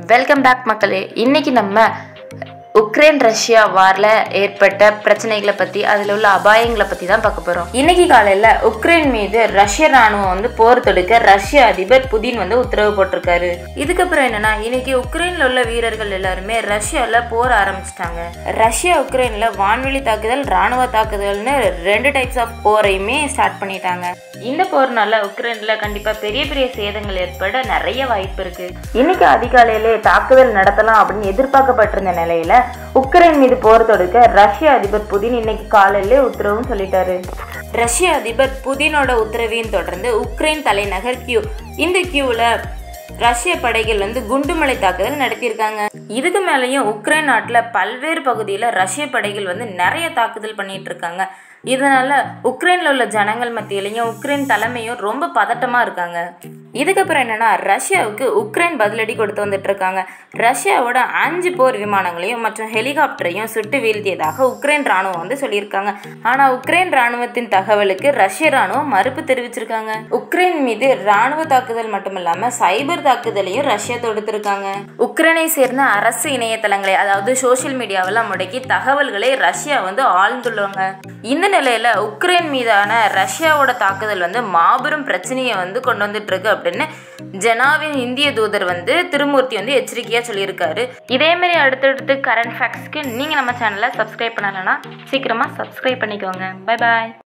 welcome back மக்களே இன்னைக்கு நம்ம உக்ரைன் ரஷ்யா வாரில் ஏற்பட்ட பிரச்சனைகளை பற்றி அதில் உள்ள அபாயங்களை பற்றி தான் பார்க்க போகிறோம் இன்னைக்கு காலையில் உக்ரைன் மீது ரஷ்ய ராணுவம் வந்து போர் தொடுக்க ரஷ்ய அதிபர் புதின் வந்து உத்தரவு போட்டிருக்காரு இதுக்கப்புறம் என்னன்னா இன்னைக்கு உக்ரைனில் உள்ள வீரர்கள் எல்லாருமே ரஷ்யாவில் போர் ஆரம்பிச்சிட்டாங்க ரஷ்யா உக்ரைனில் வான்வெளி தாக்குதல் ராணுவ தாக்குதல்னு ரெண்டு டைப்ஸ் ஆஃப் போரையுமே ஸ்டார்ட் பண்ணிட்டாங்க இந்த போர்னால உக்ரைன்ல கண்டிப்பா பெரிய பெரிய சேதங்கள் ஏற்பட நிறைய வாய்ப்பு இருக்கு இன்னைக்கு அதிகாலையிலே தாக்குதல் நடத்தலாம் அப்படின்னு எதிர்பார்க்கப்பட்டிருந்த நிலையில உக்ரைன் மீது போர் தொடுக்க ரஷ்ய அதிபர் புதின் இன்னைக்கு காலையிலே உத்தரவும் சொல்லிட்டாரு ரஷ்ய அதிபர் புதினோட உத்தரவையும் தொடர்ந்து உக்ரைன் தலைநகர் கியூ இந்த கியூவில் ரஷ்ய படைகள் வந்து குண்டுமலை தாக்குதல் நடத்தியிருக்காங்க இதுக்கு மேலேயும் உக்ரைன் நாட்டில் பல்வேறு பகுதியில் ரஷ்ய படைகள் வந்து நிறைய தாக்குதல் பண்ணிட்டு இருக்காங்க இதனால உக்ரைனில் உள்ள ஜனங்கள் மத்தியிலையும் உக்ரைன் தலைமையும் ரொம்ப பதட்டமாக இருக்காங்க இதுக்கப்புறம் என்னன்னா ரஷ்யாவுக்கு உக்ரைன் பதிலடி கொடுத்து வந்துட்டு இருக்காங்க ரஷ்யாவோட அஞ்சு போர் விமானங்களையும் மற்றும் ஹெலிகாப்டரையும் சுட்டு வீழ்த்தியதாக உக்ரைன் ராணுவம் வந்து சொல்லியிருக்காங்க ஆனால் உக்ரைன் ராணுவத்தின் தகவலுக்கு ரஷ்ய ராணுவம் மறுப்பு தெரிவிச்சிருக்காங்க உக்ரைன் மீது ராணுவ தாக்குதல் மட்டும் இல்லாம சைபர் தாக்குதலையும் ரஷ்யா தொடுத்திருக்காங்க உக்ரைனை சேர்ந்த அரசு இணையதளங்களை அதாவது சோசியல் மீடியாவெல்லாம் முடக்கி தகவல்களை ரஷ்யா வந்து ஆழ்ந்துள்ளாங்க இந்த நிலையில உக்ரைன் மீதான ரஷ்யாவோட தாக்குதல் வந்து மாபெரும் பிரச்சனையை வந்து கொண்டு வந்துட்டு இருக்கு அப்படின்னு ஜெனாவின் இந்திய தூதர் வந்து திருமூர்த்தி வந்து எச்சரிக்கையா சொல்லியிருக்காரு இதே மாதிரி அடுத்தடுத்து கரண்ட் ஃபேக்ட்ஸ்க்கு நீங்க நம்ம சேனலை சப்ஸ்கிரைப் பண்ணலைன்னா சீக்கிரமா சப்ஸ்கிரைப் பண்ணிக்கோங்க பை பாய்